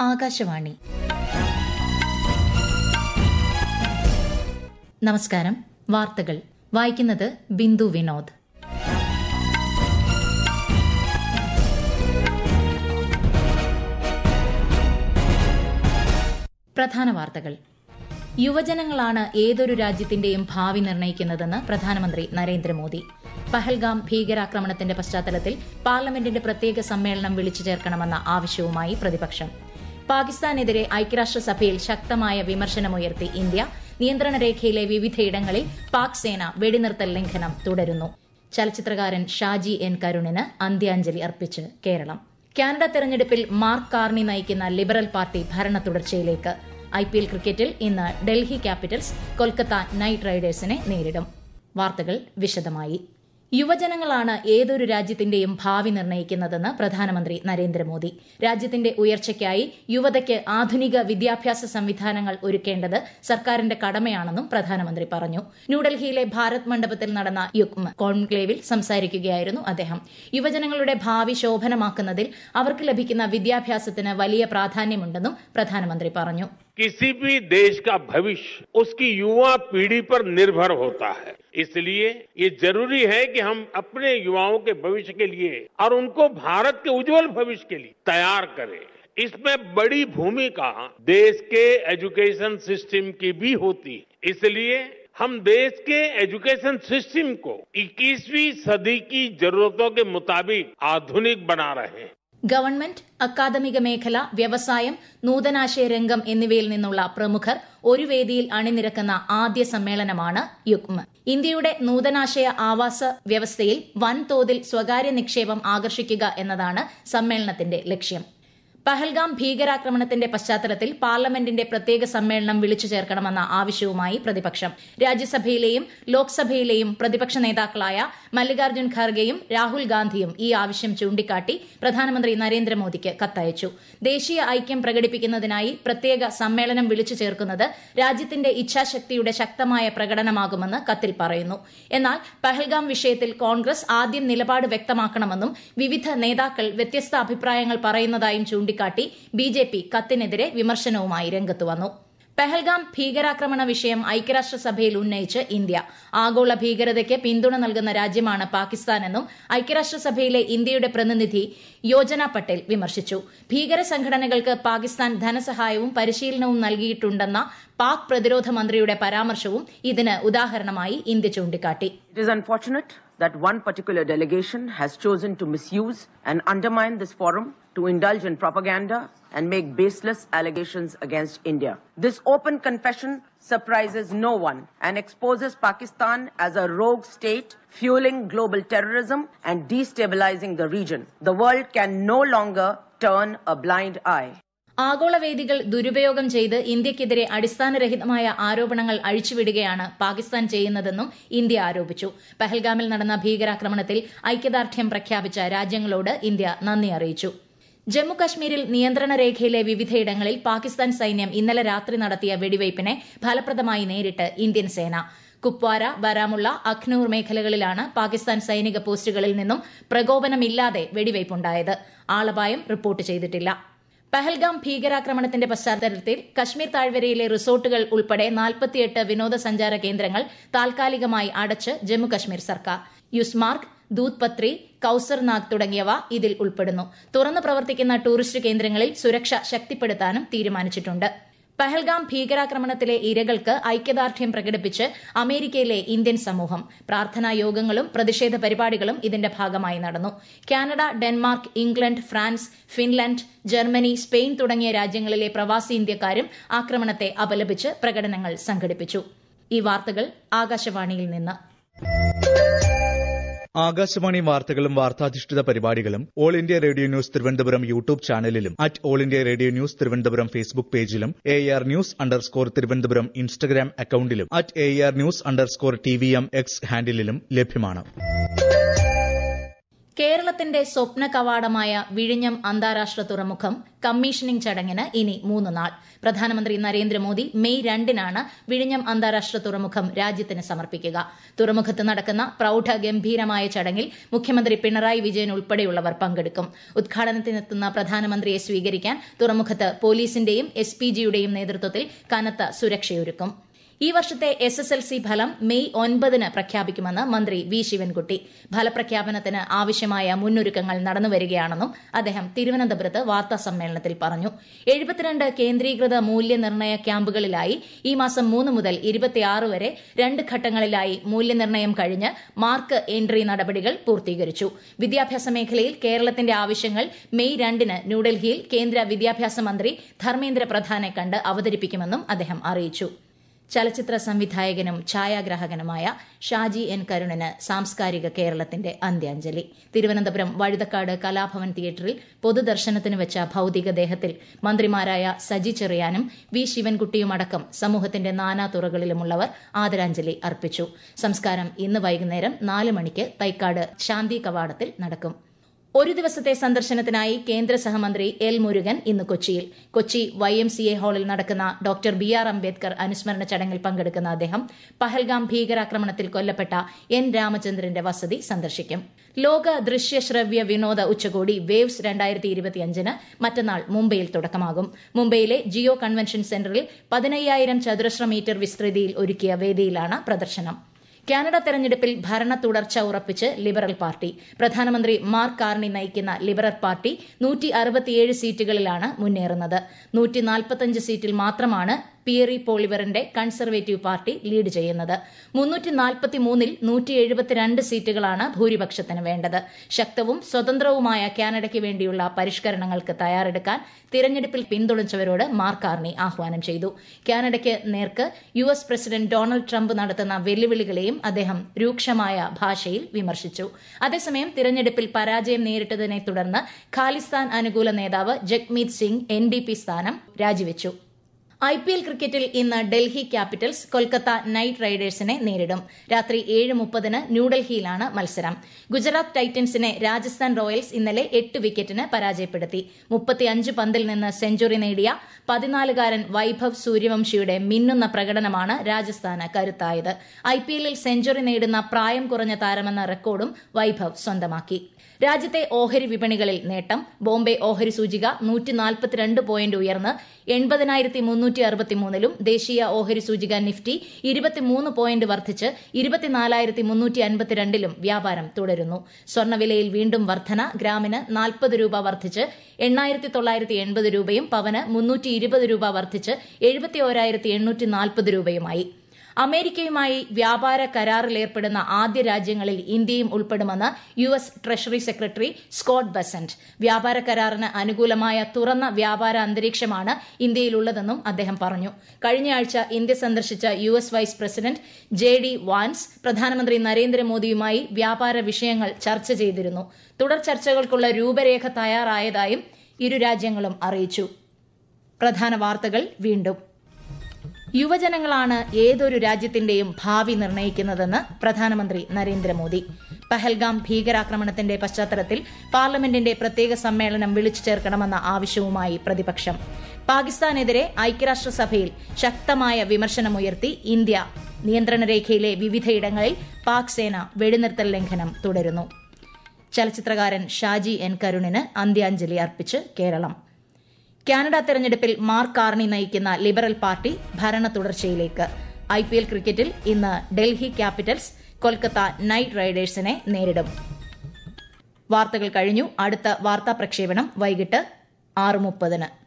ആകാശവാണി നമസ്കാരം വാർത്തകൾ വായിക്കുന്നത് ബിന്ദു വിനോദ് പ്രധാന വാർത്തകൾ യുവജനങ്ങളാണ് ഏതൊരു രാജ്യത്തിന്റെയും ഭാവി നിർണ്ണയിക്കുന്നതെന്ന് പ്രധാനമന്ത്രി നരേന്ദ്രമോദി പഹൽഗാം ഭീകരാക്രമണത്തിന്റെ പശ്ചാത്തലത്തിൽ പാർലമെന്റിന്റെ പ്രത്യേക സമ്മേളനം വിളിച്ചു ചേർക്കണമെന്ന ആവശ്യവുമായി പ്രതിപക്ഷം പാകിസ്ഥാനെതിരെ ഐക്യരാഷ്ട്രസഭയിൽ ശക്തമായ വിമർശനമുയർത്തി ഇന്ത്യ നിയന്ത്രണ രേഖയിലെ വിവിധയിടങ്ങളിൽ പാക് സേന വെടിനിർത്തൽ ലംഘനം തുടരുന്നു ചലച്ചിത്രകാരൻ ഷാജി എൻ കരുണിന് അന്ത്യാഞ്ജലി അർപ്പിച്ച് കേരളം കാനഡ തെരഞ്ഞെടുപ്പിൽ മാർക്ക് കാർണി നയിക്കുന്ന ലിബറൽ പാർട്ടി ഭരണ തുടർച്ചയിലേക്ക് ഐപിഎൽ ക്രിക്കറ്റിൽ ഇന്ന് ഡൽഹി ക്യാപിറ്റൽസ് കൊൽക്കത്ത നൈറ്റ് റൈഡേഴ്സിനെ നേരിടും വാർത്തകൾ വിശദമായി യുവജനങ്ങളാണ് ഏതൊരു രാജ്യത്തിന്റെയും ഭാവി നിർണ്ണയിക്കുന്നതെന്ന് പ്രധാനമന്ത്രി നരേന്ദ്രമോദി രാജ്യത്തിന്റെ ഉയർച്ചയ്ക്കായി യുവതയ്ക്ക് ആധുനിക വിദ്യാഭ്യാസ സംവിധാനങ്ങൾ ഒരുക്കേണ്ടത് സർക്കാരിന്റെ കടമയാണെന്നും പ്രധാനമന്ത്രി പറഞ്ഞു ന്യൂഡൽഹിയിലെ ഭാരത് മണ്ഡപത്തിൽ നടന്ന യുഗ്മ കോൺക്ലേവിൽ സംസാരിക്കുകയായിരുന്നു അദ്ദേഹം യുവജനങ്ങളുടെ ഭാവി ശോഭനമാക്കുന്നതിൽ അവർക്ക് ലഭിക്കുന്ന വിദ്യാഭ്യാസത്തിന് വലിയ പ്രാധാന്യമുണ്ടെന്നും പ്രധാനമന്ത്രി പറഞ്ഞു किसी भी देश का भविष्य उसकी युवा पीढ़ी पर निर्भर होता है इसलिए ये जरूरी है कि हम अपने युवाओं के भविष्य के लिए और उनको भारत के उज्जवल भविष्य के लिए तैयार करें इसमें बड़ी भूमिका देश के एजुकेशन सिस्टम की भी होती है इसलिए हम देश के एजुकेशन सिस्टम को 21वीं सदी की जरूरतों के मुताबिक आधुनिक बना रहे हैं ഗവൺമെന്റ് അക്കാദമിക മേഖല വ്യവസായം നൂതനാശയ രംഗം എന്നിവയിൽ നിന്നുള്ള പ്രമുഖർ ഒരു വേദിയിൽ അണിനിരക്കുന്ന ആദ്യ സമ്മേളനമാണ് യുഗ്മ ഇന്ത്യയുടെ നൂതനാശയ ആവാസ വ്യവസ്ഥയിൽ വൻതോതിൽ സ്വകാര്യ നിക്ഷേപം ആകർഷിക്കുക എന്നതാണ് സമ്മേളനത്തിന്റെ ലക്ഷ്യം പഹൽഗാം ഭീകരാക്രമണത്തിന്റെ പശ്ചാത്തലത്തിൽ പാർലമെന്റിന്റെ പ്രത്യേക സമ്മേളനം വിളിച്ചു ചേർക്കണമെന്ന ആവശ്യവുമായി പ്രതിപക്ഷം രാജ്യസഭയിലെയും ലോക്സഭയിലെയും പ്രതിപക്ഷ നേതാക്കളായ മല്ലികാർജ്ജുൻ ഖാർഗെയും രാഹുൽ ഗാന്ധിയും ഈ ആവശ്യം ചൂണ്ടിക്കാട്ടി പ്രധാനമന്ത്രി നരേന്ദ്രമോദിക്ക് കത്തയച്ചു ദേശീയ ഐക്യം പ്രകടിപ്പിക്കുന്നതിനായി പ്രത്യേക സമ്മേളനം വിളിച്ചു ചേർക്കുന്നത് രാജ്യത്തിന്റെ ഇച്ഛാശക്തിയുടെ ശക്തമായ പ്രകടനമാകുമെന്ന് കത്തിൽ പറയുന്നു എന്നാൽ പഹൽഗാം വിഷയത്തിൽ കോൺഗ്രസ് ആദ്യം നിലപാട് വ്യക്തമാക്കണമെന്നും വിവിധ നേതാക്കൾ വ്യത്യസ്ത അഭിപ്രായങ്ങൾ പറയുന്നതായും ചൂണ്ടിക്കാട്ടി ബിജെപി കത്തിനെതിരെ വിമർശനവുമായി രംഗത്തു വന്നു പെഹൽഗാം ഭീകരാക്രമണ വിഷയം ഐക്യരാഷ്ട്രസഭയിൽ ഉന്നയിച്ച് ഇന്ത്യ ആഗോള ഭീകരതയ്ക്ക് പിന്തുണ നൽകുന്ന രാജ്യമാണ് പാകിസ്ഥാനെന്നും ഐക്യരാഷ്ട്രസഭയിലെ ഇന്ത്യയുടെ പ്രതിനിധി യോജന പട്ടേൽ വിമർശിച്ചു ഭീകര സംഘടനകൾക്ക് പാകിസ്ഥാൻ ധനസഹായവും പരിശീലനവും നൽകിയിട്ടുണ്ടെന്ന പാക് പ്രതിരോധ മന്ത്രിയുടെ പരാമർശവും ഇതിന് ഉദാഹരണമായി ഇന്ത്യ ചൂണ്ടിക്കാട്ടി It is unfortunate that one particular delegation has chosen to misuse and undermine this forum to indulge in propaganda and make baseless allegations against India. This open confession surprises no one and exposes Pakistan as a rogue state fueling global terrorism and destabilizing the region. The world can no longer turn a blind eye. ആഗോളവേദികൾ ദുരുപയോഗം ചെയ്ത് ഇന്ത്യക്കെതിരെ അടിസ്ഥാനരഹിതമായ ആരോപണങ്ങൾ അഴിച്ചുവിടുകയാണ് പാകിസ്ഥാൻ ചെയ്യുന്നതെന്നും India ആരോപിച്ചു പഹൽഗാമിൽ നടന്ന ഭീകരാക്രമണത്തിൽ ഐക്യദാർഢ്യം പ്രഖ്യാപിച്ച രാജ്യങ്ങളോട് ഇന്ത്യ നന്ദി അറിയിച്ചു ജമ്മുകശ്മീരിൽ നിയന്ത്രണ രേഖയിലെ വിവിധയിടങ്ങളിൽ പാകിസ്ഥാൻ സൈന്യം ഇന്നലെ രാത്രി നടത്തിയ വെടിവയ്പിനെ ഫലപ്രദമായി നേരിട്ട് ഇന്ത്യൻ സേന കുപ്വാര ബരാമുള്ള അഖ്നൂർ മേഖലകളിലാണ് പാകിസ്ഥാൻ സൈനിക പോസ്റ്റുകളിൽ നിന്നും പ്രകോപനമില്ലാതെ വെടിവയ്പുണ്ടായത് ആളപായം റിപ്പോർട്ട് ചെയ്തിട്ടില്ല പഹൽഗാം ഭീകരാക്രമണത്തിന്റെ പശ്ചാത്തലത്തിൽ കശ്മീർ താഴ്വരയിലെ റിസോർട്ടുകൾ ഉൾപ്പെടെ നാൽപ്പത്തിയെട്ട് വിനോദസഞ്ചാര കേന്ദ്രങ്ങൾ താൽക്കാലികമായി അടച്ച് ജമ്മുകശ്മീർ സർക്കാർ യുസ്മാർഗ് ദൂത് പത്രി കൌസർനാഗ് തുടങ്ങിയവ ഇതിൽ ഉൾപ്പെടുന്നു തുറന്നു പ്രവർത്തിക്കുന്ന ടൂറിസ്റ്റ് കേന്ദ്രങ്ങളിൽ സുരക്ഷ ശക്തിപ്പെടുത്താനും തീരുമാനിച്ചിട്ടുണ്ട് പഹൽഗാം ഭീകരാക്രമണത്തിലെ ഇരകൾക്ക് ഐക്യദാർഢ്യം പ്രകടിപ്പിച്ച് അമേരിക്കയിലെ ഇന്ത്യൻ സമൂഹം പ്രാർത്ഥനാ യോഗങ്ങളും പ്രതിഷേധ പരിപാടികളും ഇതിന്റെ ഭാഗമായി നടന്നു Canada Denmark England France Finland Germany Spain തുടങ്ങിയ രാജ്യങ്ങളിലെ പ്രവാസി ഇന്ത്യക്കാരും ആക്രമണത്തെ അപലപിച്ച് പ്രകടനങ്ങൾ സംഘടിപ്പിച്ചു ഈ വാർത്തകൾ ആകാശവാണിയിൽ നിന്ന് ആകാശവാണി വാർത്തകളും വാർത്താധിഷ്ഠിത പരിപാടികളും all India radio news Thiruvananthapuram YouTube ചാനലിലും at all India radio news Thiruvananthapuram Facebook പേജിലും A R news underscore Thiruvananthapuram Instagram അക്കൌണ്ടിലും at A R news underscore T V M X ഹാൻഡിലും ലഭ്യമാണ് കേരളത്തിന്റെ സ്വപ്ന കവാടമായ വിഴിഞ്ഞം അന്താരാഷ്ട്ര തുറമുഖം കമ്മീഷനിംഗ് ചടങ്ങിന് ഇനി മൂന്ന് നാൾ പ്രധാനമന്ത്രി നരേന്ദ്രമോദി മെയ് രണ്ടിനാണ് വിഴിഞ്ഞം അന്താരാഷ്ട്ര തുറമുഖം രാജ്യത്തിന് സമർപ്പിക്കുക തുറമുഖത്ത് നടക്കുന്ന പ്രൌഢഗംഭീരമായ ചടങ്ങിൽ മുഖ്യമന്ത്രി പിണറായി വിജയൻ ഉൾപ്പെടെയുള്ളവർ പങ്കെടുക്കും ഉദ്ഘാടനത്തിനെത്തുന്ന പ്രധാനമന്ത്രിയെ സ്വീകരിക്കാൻ തുറമുഖത്ത് പോലീസിന്റെയും എസ് പി ജിയുടെയും നേതൃത്വത്തിൽ കനത്ത സുരക്ഷയൊരുക്കും ഈ വർഷത്തെ എസ് എസ് എൽ സി ഫലം മെയ് ഒൻപതിന് പ്രഖ്യാപിക്കുമെന്ന് മന്ത്രി വി ശിവൻകുട്ടി ഫലപ്രഖ്യാപനത്തിന് ആവശ്യമായ മുന്നൊരുക്കങ്ങൾ നടന്നുവരികയാണെന്നും അദ്ദേഹം തിരുവനന്തപുരത്ത് വാർത്താ സമ്മേളനത്തിൽ പറഞ്ഞു എഴുപത്തിരണ്ട് കേന്ദ്രീകൃത മൂല്യനിർണ്ണയ ക്യാമ്പുകളിലായി ഈ മാസം മൂന്ന് മുതൽ ഇരുപത്തിയാറ് വരെ രണ്ട് ഘട്ടങ്ങളിലായി മൂല്യനിർണ്ണയം കഴിഞ്ഞ് മാർക്ക് എൻട്രി നടപടികൾ പൂർത്തീകരിച്ചു വിദ്യാഭ്യാസ മേഖലയിൽ കേരളത്തിന്റെ ആവശ്യങ്ങൾ മെയ് രണ്ടിന് ന്യൂഡൽഹിയിൽ കേന്ദ്ര വിദ്യാഭ്യാസ മന്ത്രി ധർമ്മേന്ദ്ര പ്രധാനെ കണ്ട് അവതരിപ്പിക്കുമെന്നും അദ്ദേഹം അറിയിച്ചു ചലച്ചിത്ര സംവിധായകനും ഛായാഗ്രാഹകനുമായ ഷാജി എൻ കരുണിന് സാംസ്കാരിക കേരളത്തിന്റെ അന്ത്യാഞ്ജലി തിരുവനന്തപുരം വഴുതക്കാട് കലാഭവൻ തിയേറ്ററിൽ പൊതുദർശനത്തിന് വെച്ച ഭൌതികദേഹത്തിൽ മന്ത്രിമാരായ സജി ചെറിയാനും വി ശിവൻകുട്ടിയുമടക്കം സമൂഹത്തിന്റെ നാനാ തുറകളിലുമുള്ളവർ ആദരാഞ്ജലി അർപ്പിച്ചു സംസ്കാരം ഇന്ന് വൈകുന്നേരം നാല് മണിക്ക് തൈക്കാട് ശാന്തി കവാടത്തിൽ നടക്കും ഒരു ദിവസത്തെ സന്ദർശനത്തിനായി കേന്ദ്ര സഹമന്ത്രി എൽ മുരുകൻ ഇന്ന് കൊച്ചിയിൽ Kochi Y M C A ഹാളിൽ നടക്കുന്ന ഡോക്ടർ ബി ആർ അംബേദ്കർ അനുസ്മരണ ചടങ്ങിൽ പങ്കെടുക്കുന്ന അദ്ദേഹം പഹൽഗാം ഭീകരാക്രമണത്തിൽ കൊല്ലപ്പെട്ട എൻ രാമചന്ദ്രന്റെ വസതി സന്ദർശിക്കും ലോക ദൃശ്യ ശ്രവ്യ വിനോദ ഉച്ചകോടി വേവ്സ് രണ്ടായിരത്തി ഇരുപത്തിയഞ്ചിന് മറ്റന്നാൾ മുംബൈയിൽ തുടക്കമാകും മുംബൈയിലെ ജിയോ കൺവെൻഷൻ സെന്ററിൽ പതിനയ്യായിരം ചതുരശ്ര മീറ്റർ വിസ്തൃതിയിൽ ഒരുക്കിയ വേദിയിലാണ് പ്രദർശനം കാനഡ തെരഞ്ഞെടുപ്പിൽ ഭരണ തുടർച്ച ഉറപ്പിച്ച് ലിബറൽ പാർട്ടി പ്രധാനമന്ത്രി മാർക്ക് കാർണി നയിക്കുന്ന ലിബറൽ പാർട്ടി നൂറ്റി അറുപത്തിയേഴ് സീറ്റുകളിലാണ് മുന്നേറുന്നത് നൂറ്റി നാൽപ്പത്തഞ്ച് സീറ്റിൽ മാത്രമാണ് പിയറി പോളിവറിന്റെ കൺസർവേറ്റീവ് പാർട്ടി ലീഡ് ചെയ്യുന്നത് മുന്നൂറ്റി നാൽപ്പത്തിമൂന്നിൽ നൂറ്റി എഴുപത്തിരണ്ട് സീറ്റുകളാണ് ഭൂരിപക്ഷത്തിന് വേണ്ടത് ശക്തവും സ്വതന്ത്രവുമായ കാനഡയ്ക്ക് വേണ്ടിയുള്ള പരിഷ്കരണങ്ങൾക്ക് തയ്യാറെടുക്കാൻ തിരഞ്ഞെടുപ്പിൽ പിന്തുണച്ചവരോട് മാർക്ക് കാർണി ആഹ്വാനം ചെയ്തു കാനഡയ്ക്ക് നേർക്ക് U S president Donald Trump നടത്തുന്ന വെല്ലുവിളികളെയും അദ്ദേഹം രൂക്ഷമായ ഭാഷയിൽ വിമർശിച്ചു അതേസമയം തിരഞ്ഞെടുപ്പിൽ പരാജയം നേരിട്ടതിനെ തുടർന്ന് ഖാലിസ്ഥാൻ അനുകൂല നേതാവ് Jagmeet Singh N D P സ്ഥാനം രാജിവെച്ചു ഐ പി എൽ ക്രിക്കറ്റിൽ ഇന്ന് ഡൽഹി ക്യാപിറ്റൽസ് കൊൽക്കത്ത നൈറ്റ് റൈഡേഴ്സിനെ നേരിടും രാത്രി ഏഴ് മുപ്പതിന് ന്യൂഡൽഹിയിലാണ് മത്സരം ഗുജറാത്ത് ടൈറ്റൻസിനെ രാജസ്ഥാൻ റോയൽസ് ഇന്നലെ എട്ട് വിക്കറ്റിന് പരാജയപ്പെടുത്തി മുപ്പത്തിയഞ്ച് പന്തിൽ നിന്ന് സെഞ്ചുറി നേടിയ പതിനാലുകാരൻ വൈഭവ് സൂര്യവംശിയുടെ മിന്നുന്ന പ്രകടനമാണ് രാജസ്ഥാന് കരുത്തായത് ഐ പി എല്ലിൽ സെഞ്ചുറി നേടുന്ന പ്രായം കുറഞ്ഞ താരമെന്ന റെക്കോർഡും വൈഭവ് സ്വന്തമാക്കി രാജ്യത്തെ ഓഹരി വിപണികളിൽ നേട്ടം ബോംബെ ഓഹരി സൂചിക നൂറ്റി നാൽപ്പത്തിരണ്ട് പോയിന്റ് ഉയർന്ന് എൺപതിനായിരത്തി മുന്നൂറ്റി അറുപത്തിമൂന്നിലും ദേശീയ ഓഹരി സൂചിക നിഫ്റ്റി ഇരുപത്തിമൂന്ന് പോയിന്റ് വർദ്ധിച്ച് ഇരുപത്തിനാലായിരത്തി മുന്നൂറ്റി അൻപത്തിരണ്ടിലും വ്യാപാരം തുടരുന്നു സ്വർണ്ണവിലയിൽ വീണ്ടും വർധന ഗ്രാമിന് നാൽപ്പത് രൂപ വർദ്ധിച്ച് എണ്ണായിരത്തി തൊള്ളായിരത്തി എൺപത് രൂപയും പവന് മുന്നൂറ്റി ഇരുപത് രൂപ വർദ്ധിച്ച് എഴുപത്തി ഓരായിരത്തി എണ്ണൂറ്റി നാൽപ്പത് രൂപയുമായി അമേരിക്കയുമായി വ്യാപാര കരാറിലേർപ്പെടുന്ന ആദ്യ രാജ്യങ്ങളിൽ ഇന്ത്യയും ഉൾപ്പെടുമെന്ന് U S treasury secretary Scott Bessent വ്യാപാര കരാറിന് അനുകൂലമായ തുറന്ന വ്യാപാര അന്തരീക്ഷമാണ് ഇന്ത്യയിലുള്ളതെന്നും അദ്ദേഹം പറഞ്ഞു കഴിഞ്ഞയാഴ്ച ഇന്ത്യ സന്ദർശിച്ച U S vice president J D Vance പ്രധാനമന്ത്രി നരേന്ദ്രമോദിയുമായി വ്യാപാര വിഷയങ്ങൾ ചർച്ച ചെയ്തിരുന്നു തുടർ ചർച്ചകൾക്കുള്ള രൂപരേഖ തയ്യാറായതായും ഇരു രാജ്യങ്ങളും അറിയിച്ചു പ്രധാന വാർത്തകൾ വീണ്ടും യുവജനങ്ങളാണ് ഏതൊരു രാജ്യത്തിന്റെയും ഭാവി നിർണ്ണയിക്കുന്നതെന്ന് പ്രധാനമന്ത്രി നരേന്ദ്രമോദി പഹൽഗാം ഭീകരാക്രമണത്തിന്റെ പശ്ചാത്തലത്തിൽ പാർലമെന്റിന്റെ പ്രത്യേക സമ്മേളനം വിളിച്ചു ചേർക്കണമെന്ന ആവശ്യവുമായി പ്രതിപക്ഷം പാകിസ്ഥാനെതിരെ ഐക്യരാഷ്ട്രസഭയിൽ ശക്തമായ വിമർശനമുയർത്തി ഇന്ത്യ നിയന്ത്രണ രേഖയിലെ വിവിധയിടങ്ങളിൽ പാക് സേന വെടിനിർത്തൽ ലംഘനം തുടരുന്നു ചലച്ചിത്രകാരൻ ഷാജി എൻ കരുണിന് അന്ത്യാഞ്ജലി അർപ്പിച്ച് കേരളം കാനഡ തെരഞ്ഞെടുപ്പിൽ മാർക്ക് കാർണി നയിക്കുന്ന ലിബറൽ പാർട്ടി ഭരണ തുടർച്ചയിലേക്ക് ഐ പി എൽ ക്രിക്കറ്റിൽ ഇന്ന് ഡൽഹി ക്യാപിറ്റൽസ് കൊൽക്കത്ത നൈറ്റ് റൈഡേഴ്സിനെ നേരിടും വാർത്തകൾ കഴിഞ്ഞു അടുത്ത വാർത്താ പ്രക്ഷേപണം വൈകിട്ട് ആറ് മുപ്പതിന്